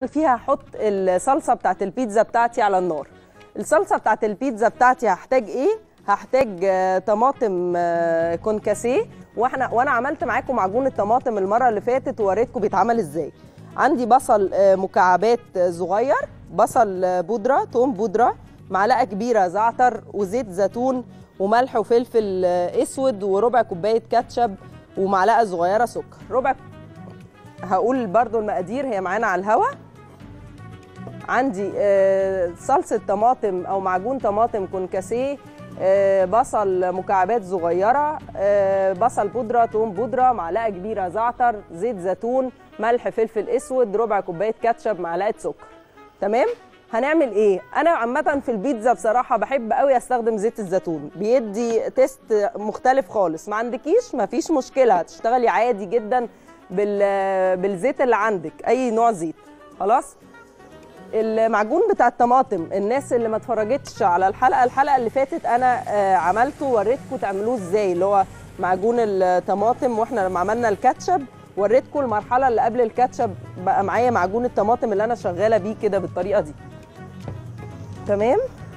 فيها هحط الصلصه بتاعت البيتزا بتاعتي على النار الصلصه بتاعت البيتزا بتاعتي هحتاج ايه هحتاج آه، طماطم آه، كونكاسيه واحنا وانا عملت معاكم معجون الطماطم المره اللي فاتت ووريتكم بيتعمل ازاي عندي بصل آه، مكعبات آه، صغير بصل آه، بودره توم بودره معلقه كبيره زعتر وزيت زيتون وملح وفلفل آه، اسود وربع كوبايه كاتشب ومعلقه صغيره سكر ربع هقول برضو المقادير هي معانا على الهوا عندي آه، صلصة طماطم أو معجون طماطم كونكاسيه آه، بصل مكعبات صغيرة آه، بصل بودرة توم بودرة معلقة كبيرة زعتر زيت زيتون ملح فلفل أسود ربع كوباية كاتشب معلقة سكر تمام هنعمل ايه انا عامه في البيتزا بصراحه بحب قوي استخدم زيت الزيتون بيدي تيست مختلف خالص ما عندكيش مفيش مشكله هتشتغلي عادي جدا بال بالزيت اللي عندك اي نوع زيت خلاص المعجون بتاع الطماطم الناس اللي ما اتفرجتش على الحلقه الحلقه اللي فاتت انا آه، عملته ووريتكم تعملوه ازاي اللي هو معجون الطماطم واحنا لما عملنا الكاتشب وريتكم المرحله اللي قبل الكاتشب بقى معايا معجون الطماطم اللي انا شغاله بيه كده بالطريقه دي تمام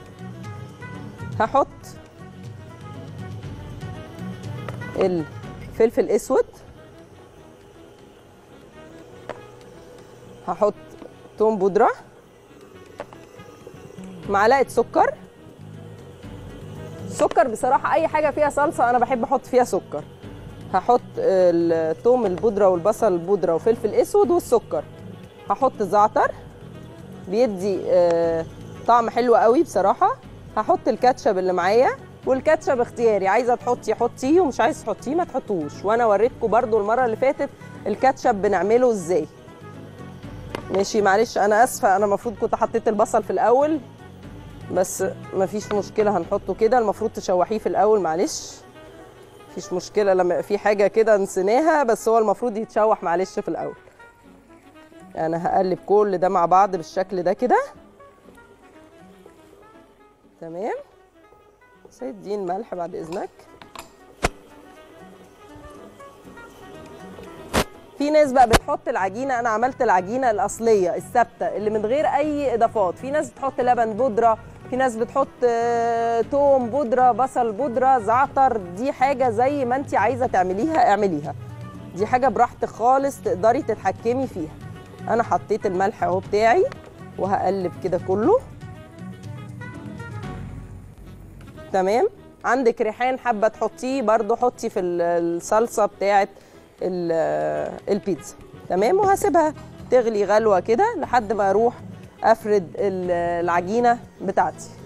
هحط الفلفل اسود هحط توم بودره معلقه سكر سكر بصراحه اي حاجه فيها صلصه انا بحب احط فيها سكر هحط الثوم البودره والبصل البودره وفلفل اسود والسكر هحط زعتر بيدي آه، طعم حلو قوي بصراحه هحط الكاتشب اللي معايا والكاتشب اختياري عايزه تحطي حطيه ومش عايز تحطيه ما تحطوش وانا وريتكم برضو المره اللي فاتت الكاتشب بنعمله ازاي ماشي معلش انا اسفه انا المفروض كنت حطيت البصل في الاول بس مفيش مشكله هنحطه كده المفروض تشوحيه في الاول معلش مفيش مشكله لما يبقى في حاجه كده نسيناها بس هو المفروض يتشوح معلش في الاول انا هقلب كل ده مع بعض بالشكل ده كده تمام سيدين ملح بعد اذنك في ناس بقى بتحط العجينه انا عملت العجينه الاصليه الثابته اللي من غير اي اضافات في ناس بتحط لبن بودره في ناس بتحط آه، توم بودره بصل بودره زعتر دي حاجه زي ما انت عايزه تعمليها اعمليها دي حاجه براحتك خالص تقدري تتحكمي فيها انا حطيت الملح اهو بتاعي وهقلب كده كله تمام عندك ريحان حابه تحطيه برضو حطي في ال- الصلصه بتاعه ال- البيتزا تمام وهسيبها تغلي غلوه كده لحد ما اروح افرد ال- العجينه بتاعتي